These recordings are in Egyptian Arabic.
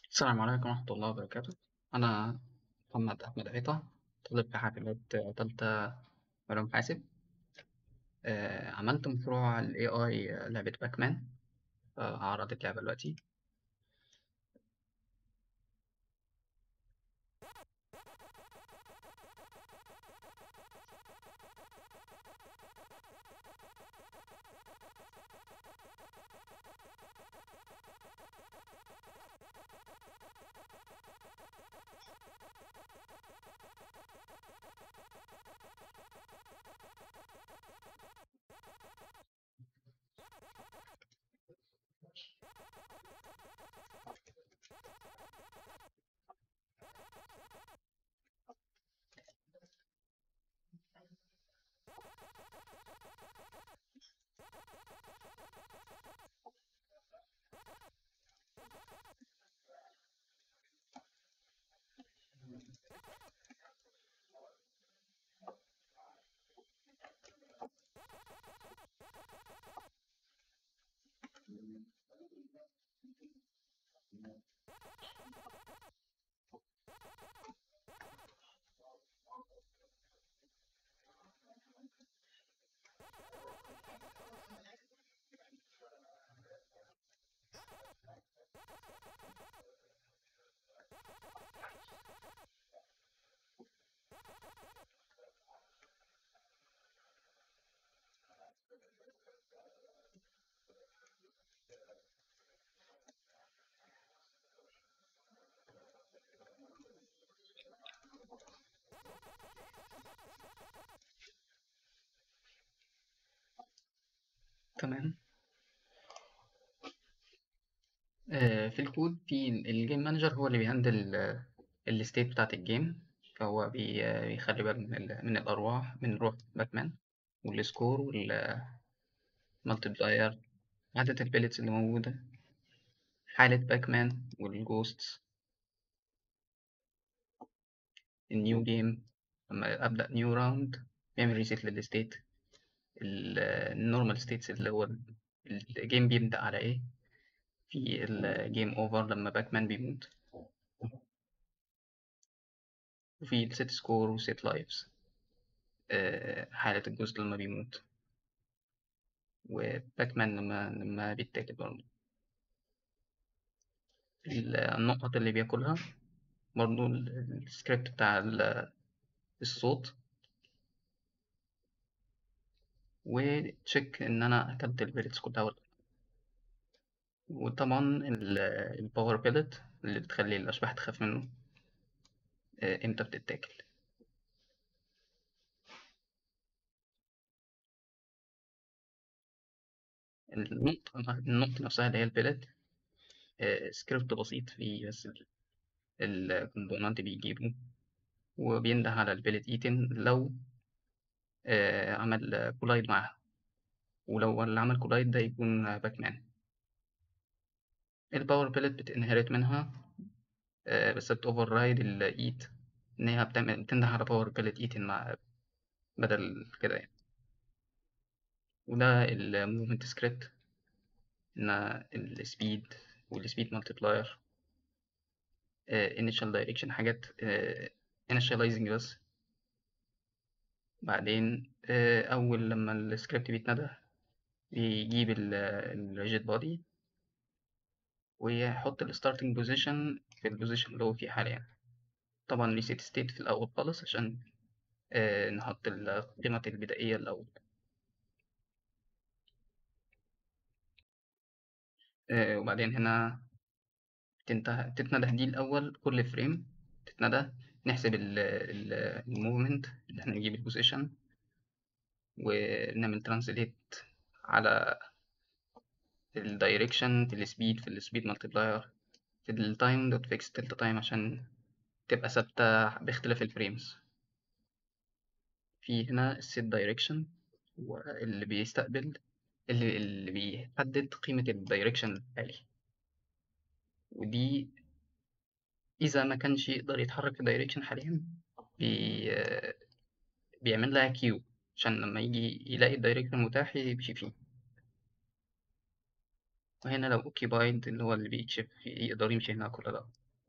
السلام عليكم ورحمة الله وبركاته أنا محمد أحمد عيطة طالب في حاسبات تالتة علوم حاسب آه، عملت مشروع ال AI لعبة باكمان هعرض اللعبة دلوقتي تمام آه، في الكود في الجيم مانجر هو اللي بيهندل الستيت بتاعة الجيم فهو بي- بيخلي باله من, ال- من الأرواح من روح باكمان والسكور والمالتيبلاير عدد البيلتس اللي موجودة حالة باكمان والجوستس النيو جيم لما أبدأ نيو راوند بيعمل ريسيت للستيت النورمال ستيتس اللي هو الجيم بيبدأ على إيه في الجيم أوفر لما باكمان بيموت وفي الست سكور وست لايفز حالة الجزء لما بيموت وباكمان لما لما بيتاكل برضه النقط اللي بياكلها برضه السكريبت بتاع ال- الصوت وتشيك ان انا اكلت البيلتس كلها ولا لأ. وطبعا الباور بيلت اللي بتخلي الاشباح تخاف منه آه، امتى بتتاكل النقطة النقطة نفسها اللي هي البيلت سكريبت بسيط فيه بس الكومبوننت بيجيبه وبينده على البيلت ايتن لو آه، عمل كولايد معاها ولو اللي عمل كولايد ده يكون باكمان الباور بيلت بتنهرت منها آه، بس بتوفر رايد الايت ان هي بتعمل بتنده على باور بيلت ايتن مع بدل كده يعني وده الموفمنت سكريبت ان السبيد والسبيد مالتيبلاير initial direction حاجات آه، initializing بس بعدين آه، أول لما السكريبت بيتندى بيجيب الريجيد بودي ويحط الستارتنج بوزيشن في البوزيشن اللي هو فيه حاليا طبعا ريسيت ستيت في الأول خالص عشان آه، نحط القيمة البدائية الأول آه، وبعدين هنا تنتهي تتندى دي الأول كل فريم تتندى نحسب الموفمنت اللي احنا نجيب البوزيشن ونعمل ترانسليت على الدايركشن في السبيد في السبيد مالتيبلاير في التايم دوت فيكس تلت تايم عشان تبقى ثابتة باختلاف الفريمز في هنا السيت دايركشن اللي بيستقبل اللي, اللي بيحدد قيمة الدايركشن الحالي ودي إذا ما كانش يقدر يتحرك في الدايركشن حاليا بي بيعمل لها كيو عشان لما يجي يلاقي الدايركشن متاح يمشي فيه وهنا لو occupied اللي هو اللي بيكشف يقدر يمشي هناك ولا لأ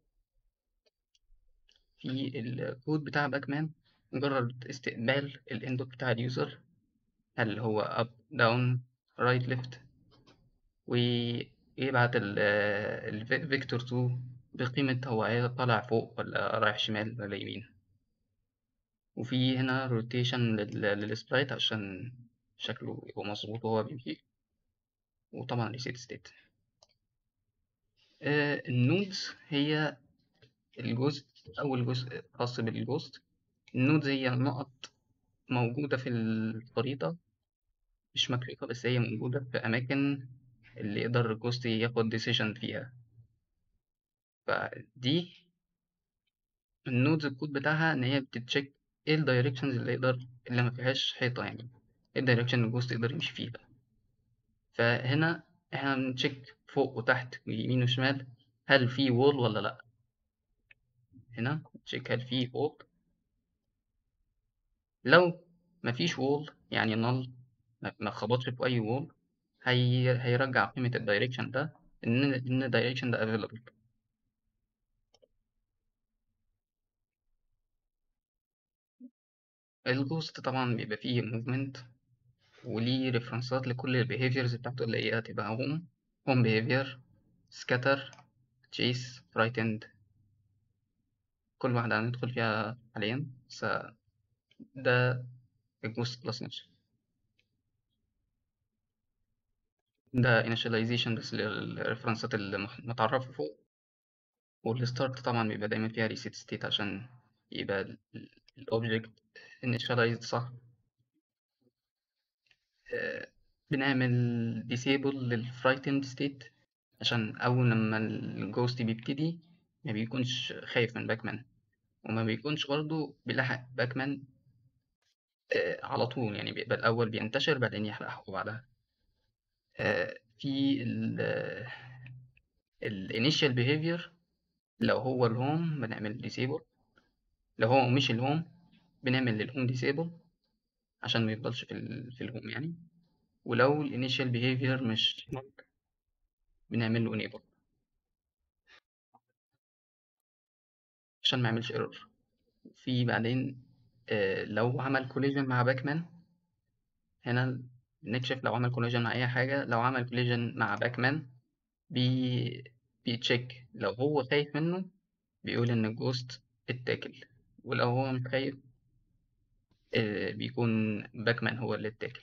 في الكود بتاع باكمان مجرد استقبال الانبوت بتاع اليوزر هل هو up down right left ويبعت الفيكتور 2 بقيمة هو طالع فوق ولا رايح شمال ولا يمين وفي هنا روتيشن للسبرايت عشان شكله يبقى مظبوط وهو بيمشي وطبعا ريسيت ستيت النودز هي الجزء أول جزء خاص بالجوست النودز هي نقط موجودة في الخريطة مش مكريكة بس هي موجودة في أماكن اللي يقدر الجوست ياخد ديسيشن فيها فدي النودز الكود بتاعها إن هي بتتشيك ايه الدايركشنز اللي يقدر اللي ما فيهاش حيطة يعني ايه الدايركشن اللي الجوست يقدر يمشي فيها فهنا احنا بنتشيك فوق وتحت ويمين وشمال هل في وول ولا لأ هنا تشيك هل في وول لو مفيش وول يعني نل ما خبطش في أي وول هي... هيرجع قيمة الدايركشن ده إن إن الدايركشن ده available الجوست طبعا بيبقى فيه موفمنت وليه ريفرنسات لكل البيهيفيرز بتاعته اللي هي هتبقى هوم هوم بيهيفير سكاتر تشيس frightened كل واحدة هندخل فيها حاليا بس ده الجوست كلاس نفسه ده initialization بس للريفرنسات المتعرفة فوق والستارت طبعا بيبقى دايما فيها reset state عشان يبقى الأوبجكت initialized صح بنعمل disable للفرايتند state عشان أول لما الجوست بيبتدي ما بيكونش خايف من باكمان وما بيكونش برضه بيلحق باكمان على طول يعني بيبقى الأول بينتشر بعدين يلحقه بعدها في ال الانيشال behavior لو هو الهوم بنعمل disable لو هو مش الهوم بنعمل للهوم disable عشان ما يفضلش في, ال... في الهوم يعني ولو الانيشال behavior مش بنعمل له enable عشان ما يعملش ايرور في بعدين آه لو عمل كوليجن مع باكمان هنا نكشف لو عمل كوليجن مع اي حاجه لو عمل كوليجن مع باكمان بي بيتشيك لو هو خايف منه بيقول ان الجوست اتاكل ولو هو مش خايف آه بيكون باكمان هو اللي اتاكل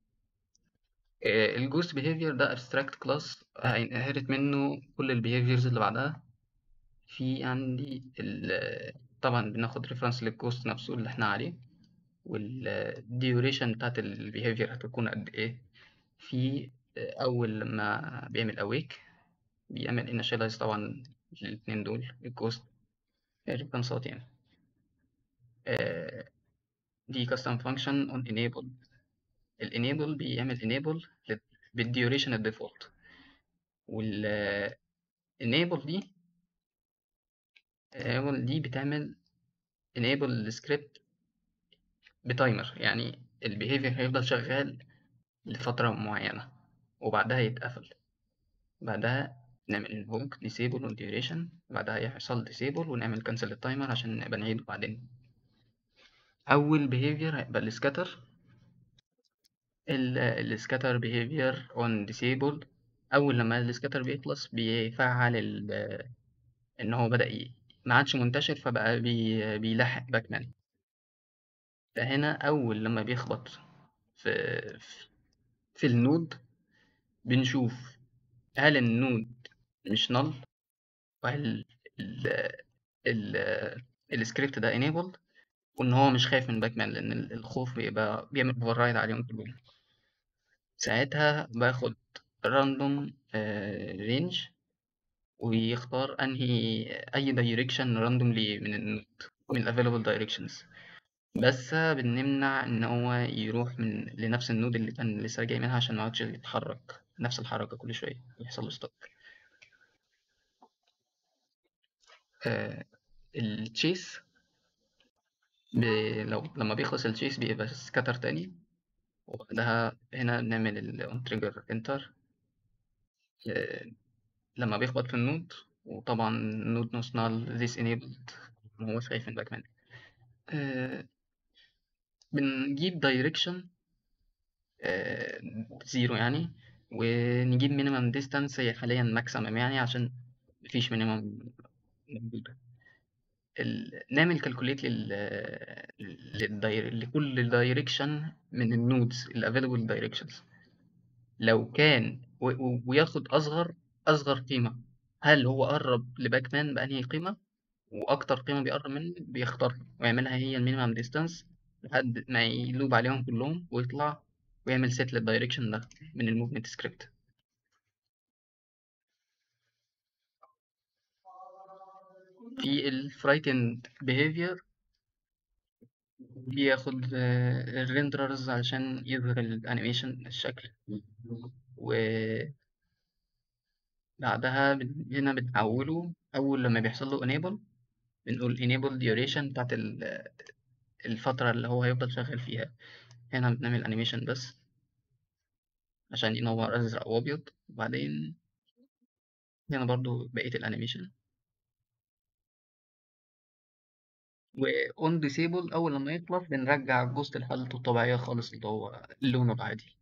آه الجوست بيهيفير ده abstract class هينهرت منه كل البيهيفيرز اللي بعدها في عندي طبعا بناخد ريفرنس للجوست نفسه اللي احنا عليه والديوريشن بتاعت البيهيفير هتكون قد ايه في اول لما بيعمل awake بيعمل initialize طبعا الاتنين دول الجوست ريفرنسات يعني دي custom function on enable الانيبل بيعمل enable بالديوريشن الديفولت وال enable دي enable دي بتعمل enable السكريبت بتايمر يعني البيهيفير هيفضل شغال لفترة معينة وبعدها يتقفل بعدها نعمل invoke disable و duration بعدها يحصل disable ونعمل cancel التايمر عشان نبقى نعيده بعدين أول behavior هيبقى السكاتر السكاتر behavior on disable أول لما السكاتر بيخلص بيفعل ال إن هو بدأ ي... ما عادش منتشر فبقى بي... بيلحق باكمان فهنا أول لما بيخبط في في النود بنشوف هل النود مش نل وهل ال ال السكريبت ده enabled وإن هو مش خايف من باكمان لأن الخوف بيبقى بيعمل override عليهم كلهم ساعتها باخد random range ويختار أنهي أي direction randomly من النود من ال available directions بس بنمنع إن هو يروح من لنفس النود اللي كان لسه جاي منها عشان ما يقعدش يتحرك نفس الحركة كل شوية ويحصل له ستوب آه التشيس ب... لو لما بيخلص التشيس بيبقى سكاتر تاني وبعدها هنا نعمل ال on trigger enter آه، لما بيخبط في النود وطبعا النود نوت نال this enabled ما هوش خايف من باكمان آه، بنجيب دايركشن زيرو يعني ونجيب مينيمم ديستانس هي حاليا ماكسيمم يعني عشان مفيش مينيمم موجودة ال... نعمل كالكوليت لل... للداير... لكل دايركشن من النودز الافيلبل دايركشنز لو كان و... و... وياخد اصغر اصغر قيمة هل هو قرب لباك مان بأنهي قيمة واكتر قيمة بيقرب منه بيختارها ويعملها هي المينيمم ديستانس لحد ما يلوب عليهم كلهم ويطلع ويعمل سيت للدايركشن ده من الموفمنت سكريبت في الفرايتند بيهيفير بياخد الريندررز علشان يظهر الانيميشن الشكل و بعدها بن- هنا بنحوله اول لما بيحصل له enable بنقول enable duration بتاعت ال- الفترة اللي هو هيفضل شغال فيها هنا بنعمل انيميشن بس عشان ينور ازرق وابيض وبعدين هنا برضو بقية الانيميشن و on disable أول لما يخلص بنرجع الجزء لحالته الطبيعية خالص اللي هو لونه العادي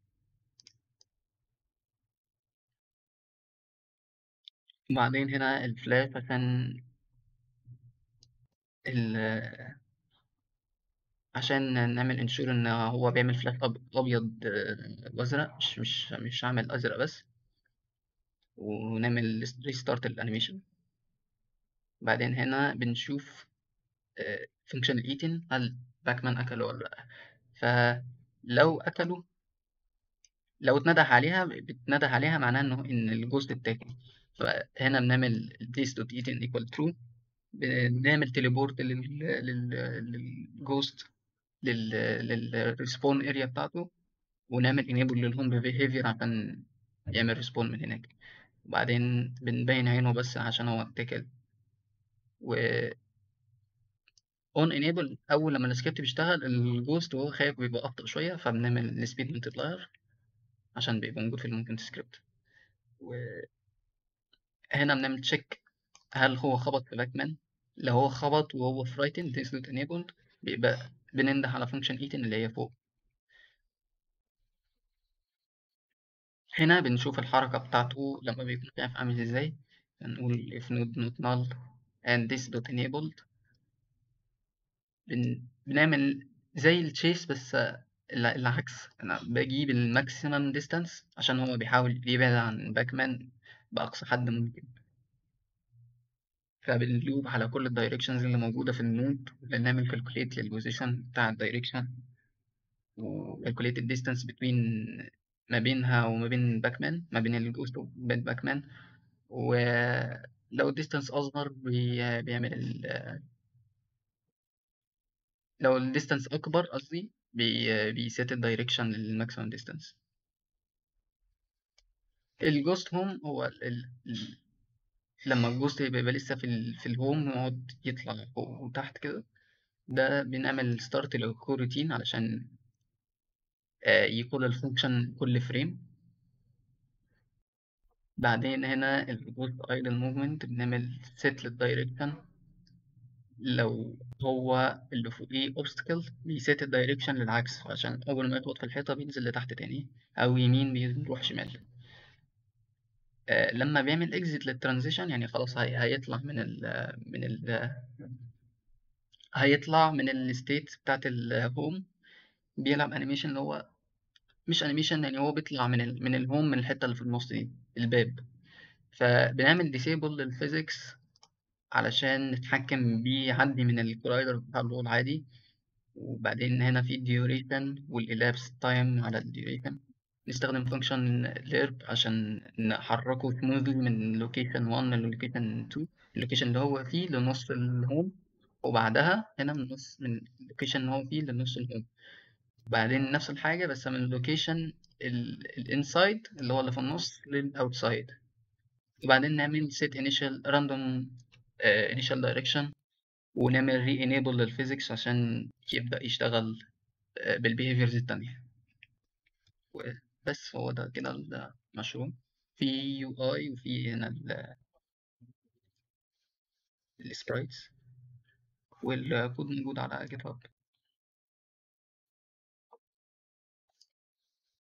وبعدين هنا الفلاش عشان ال عشان نعمل انشور ان هو بيعمل فلاش أب- ابيض آه، وازرق مش مش مش هعمل ازرق بس ونعمل ريستارت الانيميشن بعدين هنا بنشوف فانكشن الايتن هل باكمان اكله ولا لا فلو اكله لو اتنده عليها بتنده عليها معناها انه ان الجزء اتاكل فهنا بنعمل this dot eaten equal true بنعمل تليبورت للجوست للريسبون اريا بتاعته ونعمل enable للهوم behavior عشان يعمل ريسبون من هناك وبعدين بنبين عينه بس عشان هو اتكل و on enable اول لما السكريبت بيشتغل الجوست وهو خايف بيبقى ابطأ شويه فبنعمل السبيد ملتبلاير عشان بيبقى موجود في الممكن سكريبت وهنا بنعمل تشيك هل هو خبط في باكمان لو هو خبط وهو frightened this not enabled بيبقى بننده على function eaten اللي هي فوق هنا بنشوف الحركة بتاعته لما بيكون خايف عامل ازاي هنقول if node not null and this dot enabled بن... بنعمل زي التشيس بس الع- العكس انا بجيب الماكسيمم ديستانس عشان هو بيحاول يبعد عن باكمان بأقصى حد ممكن فبنلوب على كل الدايركشنز اللي موجودة في النود بنعمل كالكوليت للبوزيشن بتاع الدايركشن وكالكوليت الديستانس بين ما بينها وما بين باكمان ما بين الجوست وبين باكمان ولو الديستانس أصغر بي... بيعمل ال... لو الديستانس أكبر قصدي بي... بيسيت الدايركشن للماكسيمم ديستانس الجوست هوم هو ال... ال... ال- لما الجوست يبقى لسه في ال... في الهوم يقعد يطلع فوق وتحت كده ده بنعمل ستارت للكوروتين علشان آه، يكون الفانكشن كل فريم بعدين هنا الجوست ايدل موفمنت بنعمل سيت للدايركشن لو هو اللي فوقيه اوبستكل بيسيت الدايركشن للعكس عشان اول ما يخبط في الحيطه بينزل لتحت تاني او يمين بيروح شمال آه، لما بيعمل اكزيت للترانزيشن يعني خلاص هي هيطلع من ال من ال هيطلع من الستيت بتاعت الهوم بيلعب انيميشن اللي هو مش انيميشن يعني هو بيطلع من ال من الهوم من الحته اللي في النص دي الباب فبنعمل ديسيبل للفيزيكس علشان نتحكم بيه يعدي من الكولايدر بتاع اللي هو العادي وبعدين هنا في الديوريشن والإلابس تايم على الديوريشن نستخدم فانكشن ليرب عشان نحركه سموذلي من لوكيشن 1 للوكيشن 2 اللوكيشن اللي هو فيه لنص الهوم وبعدها هنا من نص من اللوكيشن اللي هو فيه لنص الهوم بعدين نفس الحاجة بس من اللوكيشن الانسايد اللي هو اللي في النص للاوتسايد وبعدين نعمل set initial random uh, initial direction ونعمل re enable للفيزيكس عشان يبدأ يشتغل uh, بالbehaviors التانية بس هو ده كده المشروع في يو اي وفي هنا ال السبرايتس والكود موجود على جيت هاب